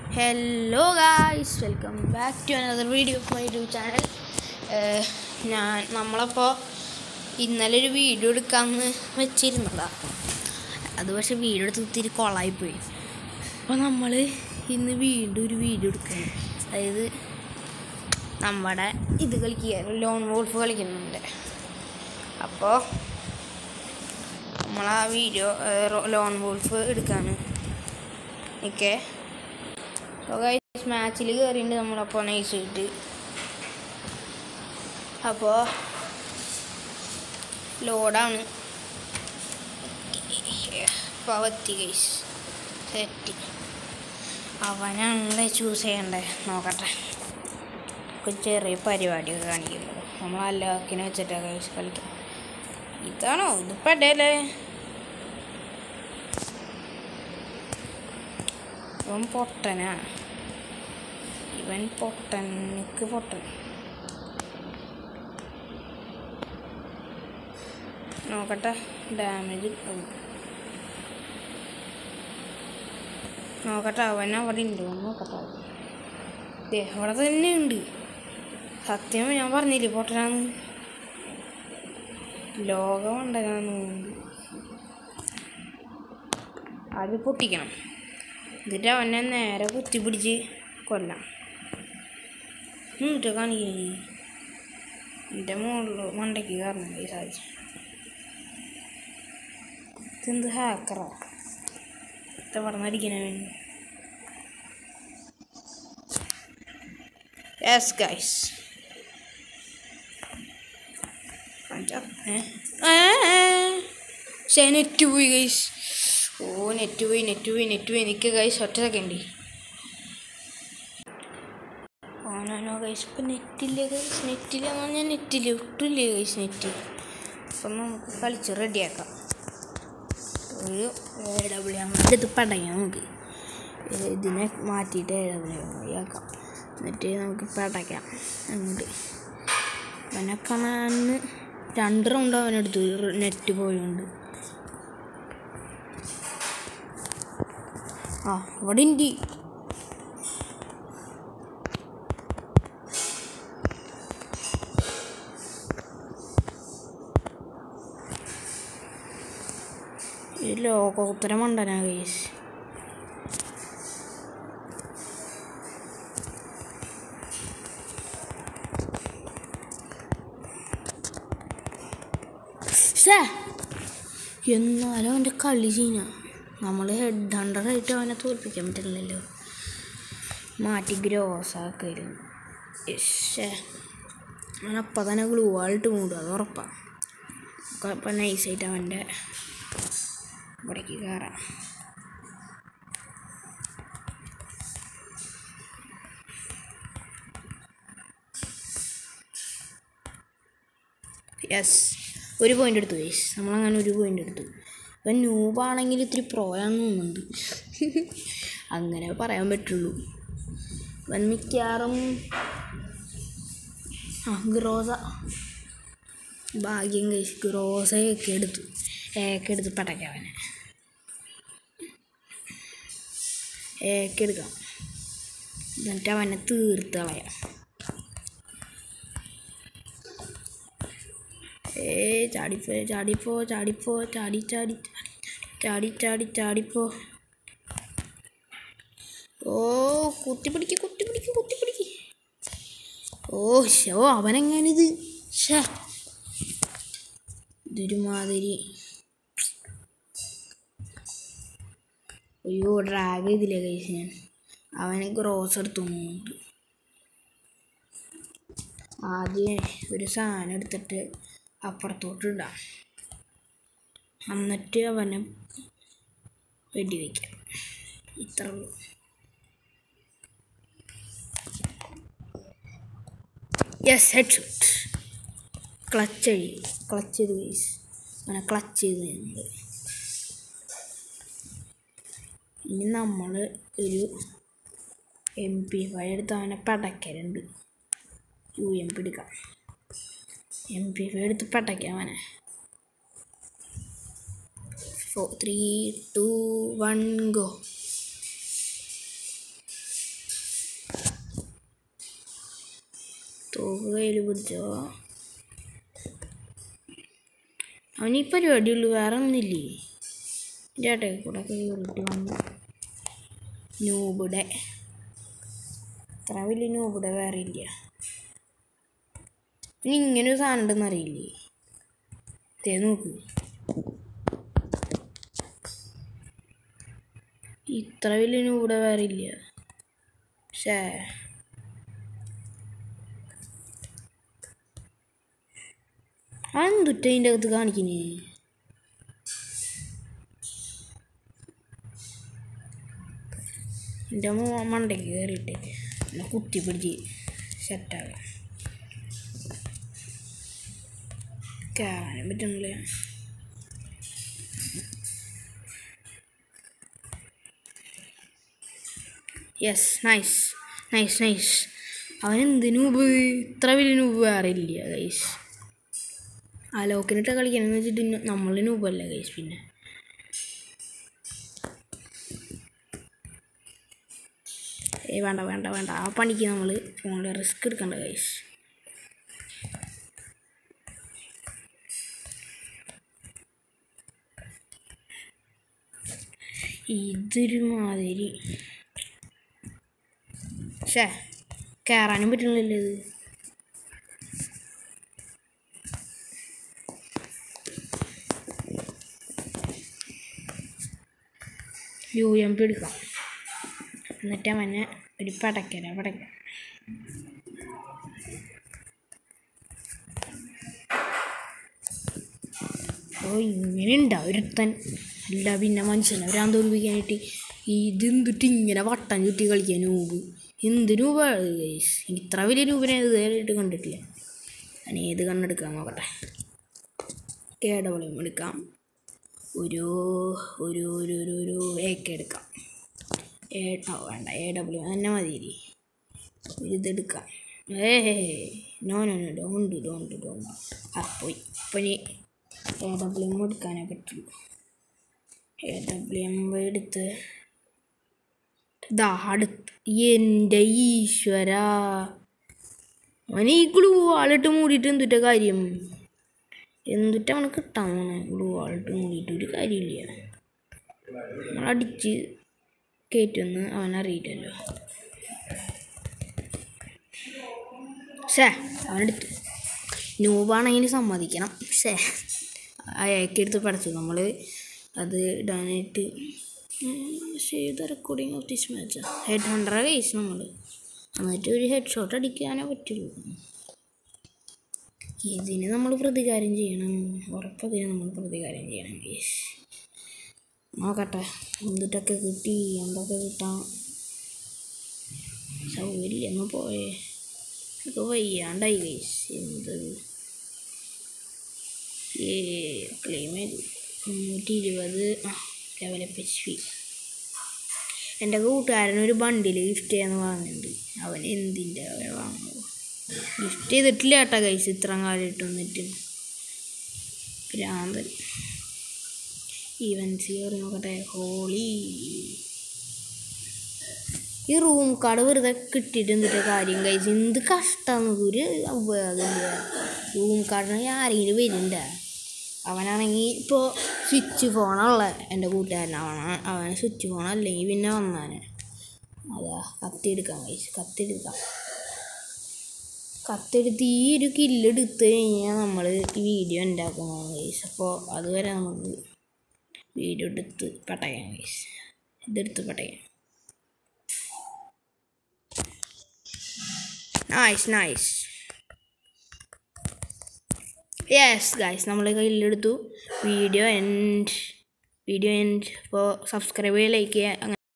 hello guys welcome back to another video of my YouTube channel ഞാൻ നമ്മളപ്പോൾ ഇന്നലെ ഒരു വീഡിയോ എടുക്കാമെന്ന് വെച്ചിരുന്നതാ അത് പക്ഷേ വീഡിയോ എടുത്ത് ഇത്തിരി കൊളായിപ്പോയി അപ്പോൾ നമ്മൾ ഇന്ന് വീണ്ടും ഒരു വീഡിയോ എടുക്കുകയാണ് അതായത് നമ്മുടെ ഇത് കളിക്കുക ലോൺ വോൾഫ് കളിക്കുന്നുണ്ട് അപ്പോൾ നമ്മൾ ആ വീഡിയോ ലോൺ വോൾഫ് എടുക്കാണ് ഓക്കെ ഗൈസ് മാച്ചിൽ കയറിയിട്ട് നമ്മളപ്പോൾ നൈസ് കിട്ടി അപ്പോൾ ലോഡാണ് ഇപ്പോൾ എത്തി ഗൈസ് സെറ്റ് അവനാണല്ലേ ചൂസ് ചെയ്യണ്ടേ നോക്കട്ടെ ഒരു ചെറിയ പരിപാടിയൊക്കെ കാണിക്കുന്നത് നമ്മൾ അല്ലാക്കിനെ വെച്ചിട്ടാണ് ഗൈസ് കളിക്കുക ഇതാണോ ഇതിപ്പോൾ ഇടയല്ലേ ഇവൻ പൊട്ടനാ ഇവൻ പൊട്ടനക്ക് പൊട്ടൻ നോക്കട്ടെ ഡാമേജ് നോക്കട്ടെ അവൻ അവിടെ ഉണ്ടോ നോക്കട്ടെ ദേ അവിടെ തന്നെ ഉണ്ട് സത്യം ഞാൻ പറഞ്ഞില്ലേ പൊട്ടനാന്ന് ലോകം ഉണ്ടനാന്ന് അത് പൊട്ടിക്കണം എന്നിട്ട് അവനെ നേരെ കുത്തിപ്പിടിച്ച് കൊല്ലാം എന്നിട്ട് കാണിക്കണേ എൻ്റെ മുകളിൽ മണ്ടയ്ക്ക് കയറണം ഈ സാധിച്ചു ഇതെന്ത് ഹാക്കറാ ഇവിടെ നടിക്കണവൻ യെസ് ഗൈസ് പക്ഷേ നെറ്റ് പോയി ഗൈസ് ഓ നെറ്റ് പോയി നെറ്റ് പോയി നെറ്റ് പോയി എനിക്ക് ഗൈസ് ഒറ്റ സെക്കൻഡ് ഓണാനോ ഗൈസ് ഇപ്പം നെറ്റില്ല ഗൈസ് നെറ്റില്ലെന്ന് പറഞ്ഞാൽ നെറ്റില്ല ഒട്ടുമില്ല ഗൈസ് നെറ്റ് അപ്പം നമുക്ക് കളിച്ച് റെഡിയാക്കാം ഒരു എ ഡബ്ല്യു എം ഇത് പടയാം നമുക്ക് ഇതിനെ മാറ്റിയിട്ട് എ ഡബ്ല്യു എം ആക്കാം എന്നിട്ട് നമുക്ക് പടയ്ക്കാം അങ്ങോട്ട് അവനെ കാണാൻ രണ്ട് റൗണ്ട് അവനെടുത്തു നെറ്റ് പോയോണ്ട് ആ ഇവിടെ ഉണ്ട് ഈ ലോകോത്തര മണ്ടനാ കേസ് എന്നാലും അവൻ്റെ കളി ചെയ്യുന്ന നമ്മൾ ഹെഡ് ഹണ്ടറായിട്ട് അവനെ തോൽപ്പിക്കാൻ പറ്റില്ലല്ലോ മാറ്റി ഗ്രോസാക്കായിരുന്നു യശ്ശേ അവനപ്പം തന്നെ ഗ്ലൂ ആയിട്ട് മൂടും അത് ഉറപ്പാണ് അപ്പം നൈസായിട്ട് അവൻ്റെ ഇവിടേക്ക് കയറാം യെസ് ഒരു പോയിന്റ് എടുത്തു ഗൈസ് നമ്മളങ്ങനെ ഒരു പോയിന്റ് എടുത്തു ഇപ്പം ന്യൂബാണെങ്കിൽ ഇത്തിരി പ്രോയാന്ന് തോന്നുന്നുണ്ട് അങ്ങനെ പറയാൻ പറ്റുള്ളൂ ഇവൻ മിക്കവാറും ആ ഗ്രോസ ഭാഗ്യം കഴിച്ച് ഗ്രോസയൊക്കെ എടുത്തു ഏക്കെ എടുത്ത് പടയ്ക്കവനെ ഏക്കെ എടുക്കാം എന്നിട്ട് അവനെ തീർത്ത് കളയാം ഏ ചാടിപ്പോ ചാടിപ്പോ ചാടിപ്പോ ചാടി ചാടി ചാടി ചാടി ചാടിപ്പോ ഓ കുത്തിപ്പിടിക്ക് കുത്തിപ്പിടിക്ക് കുത്തിപ്പിടിക്ക് ഓ ഷോ അവനെങ്ങാനിത് ഷേ ഇതൊരു മാതിരി അയ്യോ ഡ്രാഗ് ചെയ്തില്ലേ കഴിച്ച് ഞാൻ അവന് ഗ്രോസ് എടുത്തു പോകുന്നുണ്ട് ആദ്യം ഒരു സാധനം എടുത്തിട്ട് അപ്പുറത്തോട്ട് ഇടാം എന്നിട്ട് അവനെ വെടിവെക്കാം ഇത്ര ഉള്ളൂ യെസ് ഹെഡ് ഷൂട്ട് ക്ലച്ച് അഴി ക്ലച്ച് ചെയ്ത് വീസ് അങ്ങനെ ക്ലച്ച് ചെയ്ത് ഞങ്ങൾ ഇനി നമ്മൾ ഒരു എം പി ഫൈവ് എടുത്ത് അവനെ പടക്കലുണ്ട് യു എം പി എടുക്കാം എം പി ഫൈവ് എടുത്ത് പടയ്ക്കാം അവനെ four three two one go തോക്ക് കയ്യിൽ പിടിച്ചോ അവനീ പരിപാടിയുള്ളൂ വേറെ ഒന്നുമില്ലേ ചേട്ടേ കൂടെ കയറിയിട്ട് വന്നു നൂബിടെ ഇത്ര വലിയ നൂബിടെ വേറെ ഇല്ല പിന്നെ ഇങ്ങനെ ഒരു സാധനം ഉണ്ടെന്ന് അറിയില്ലേ തേ നോക്ക് ഇത്ര വലിയ നൂബിടെ വേറെ ഇല്ല ഷേ അതെന്തുറ്റ അതിൻ്റെ അകത്ത് കാണിക്കുന്നേ എൻ്റെ മോ മണ്ടയ്ക്ക് കയറിയിട്ട് എന്നെ കുത്തി പിടിച്ച് സെറ്റാകാം കയറാനും പറ്റണില്ല യെസ് നൈസ് നൈസ് നൈസ് അവൻ എന്തിനു ഉപ ഇത്ര വലിയ നൂബ് വേറെ ഇല്ല ഗൈസ് ആ ലോക്കിനിട്ട് കളിക്കണമെന്ന് വെച്ചിട്ട് നമ്മൾ നൂബല്ല ഗൈസ് പിന്നെ ഏ വേണ്ട വേണ്ട വേണ്ട ആ പണിക്ക് നമ്മൾ ഫോണിൽ റിസ്ക് എടുക്കണ്ട ഗൈസ് ഇതൊരു മാതിരി ഷേ കയറാനും പറ്റുന്നില്ലല്ലോ ഇത് യു എം പി എടുക്കാം എന്നിട്ട് അവനെ ഒരു പടക്കല പടക്ക ഓ ഇങ്ങനെ ഉണ്ടാവും ഒരുത്തൻ അല്ല പിന്നെ മനുഷ്യനെ വരാൻ തോൽപ്പിക്കാനായിട്ട് ഇതെന്തിട്ട് ഇങ്ങനെ വട്ടം ചുറ്റി കളിക്കാൻ നൂബ് എന്ത് രൂപ എനിക്ക് ഇത്ര വലിയ രൂപനെ ഇതുവരെയായിട്ട് കണ്ടിട്ടില്ല ഞാൻ ഏത് കണ്ണെടുക്കാൻ നോക്കട്ടെ കേടവളിയും എടുക്കാം ഒരു ഒരു ഒരു ഒരു ഒരു എക്ക് എടുക്കാം എ ഓ വേണ്ട എ ഡബ്ല്യു തന്നെ മതി ഒരു ഇതെടുക്കാം ഏ no no no don't don't don't ആ പോയി അപ്പം ഇനി എ ഡബ്ല്യു എം എടുക്കാനേ പറ്റുള്ളൂ എ ഡബ്ല്യു എം എടുത്ത് ഇതാ അടുത്ത് എൻ്റെ ഈശ്വര അവന് ഈ ഗ്ലൂ വാളിട്ട് മൂടിയിട്ട് എന്തുറ്റ കാര്യം എന്തുറ്റ അവന് കിട്ടാൻ പോണേ ഗ്ലൂ വാളിട്ട് മൂടിയിട്ട് ഒരു കാര്യമില്ല നമ്മളടിച്ച് കയറ്റുമെന്ന് അവനറിയില്ലല്ലോ ഷേ അവനെടുത്ത് നൂബാണെങ്കിൽ സമ്മതിക്കണം ഷേ അയക്കെടുത്ത് പഠിച്ചു നമ്മൾ അത് ഇടാനായിട്ട് ചെയ്ത recording of this match head hundred കഴിച്ചു നമ്മൾ എന്നിട്ട് ഒരു ഹെഡ് ഷോട്ട് അടിക്കാനേ പറ്റുള്ളൂ ഇതിന് നമ്മൾ പ്രതികാരം ചെയ്യണം ഉറപ്പതിന് നമ്മൾ പ്രതികാരം ചെയ്യണം കേസ് നോക്കട്ടെ എന്തിട്ടൊക്കെ കിട്ടി എന്തൊക്കെ കിട്ടാം സൗകര്യം ഒന്ന് പോയേ ഒക്കെ വയ്യാണ്ടായി കേസ് എന്ത് ഏ ക്ലെയിം ചെയ്തു മുന്നൂറ്റി ഇരുപത് ആ ലെവൽ എച്ച് പി എൻ്റെ കൂട്ടുകാരനൊരു ബണ്ടിൽ ഗിഫ്റ്റ് ചെയ്യാന്ന് പറഞ്ഞിട്ടുണ്ട് അവൻ എന്തിൻ്റെ അവനെ വാങ്ങുമോ ഗിഫ്റ്റ് ചെയ്തിട്ടില്ല കേട്ടോ കൈസ് ഇത്ര കാലമായിട്ട് വന്നിട്ട് ഭ്രാന്തൻ ഈവൻസ് കയറി നോക്കട്ടെ ഹോളി ഈ റൂം കാർഡ് വെറുതെ കിട്ടിയിട്ട് എന്തിട്ട് കാര്യം കഴിച്ച് എന്ത് കഷ്ടമാണ് ഒരു ഉപയോഗമില്ല റൂം കാർഡിന് ആരെങ്കിലും വരുന്നുണ്ട അവനാണെങ്കിൽ ഇപ്പോൾ സ്വിച്ച് ഫോണുള്ള എൻ്റെ കൂട്ടുകാരൻ അവന അവന് സ്വിച്ച് ഫോൺ അല്ലെങ്കിൽ പിന്നെ വന്നാനെ അതാ കത്തിയെടുക്കാം കഴിച്ച് കത്തിയെടുക്കാം കത്തെടുത്ത് ഈ ഒരു കില്ലെടുത്ത് കഴിഞ്ഞാൽ നമ്മൾ ഈ വീഡിയോ ഉണ്ടാക്കുന്നതാണ് ഗൈസ് അപ്പോൾ അതുവരെ നമുക്ക് വീഡിയോ എടുത്ത് പട്ടയാം ഗൈസ് ഇതെടുത്ത് പട്ടയാം നൈസ് നൈസ് യെസ് ഗൈസ് നമ്മൾ കയ്യിലെടുത്തു വീഡിയോ എൻഡ് വീഡിയോ എൻഡ് അപ്പോൾ സബ്സ്ക്രൈബ് ചെയ്യുക ലൈക്ക് ചെയ്യുക അങ്ങനെ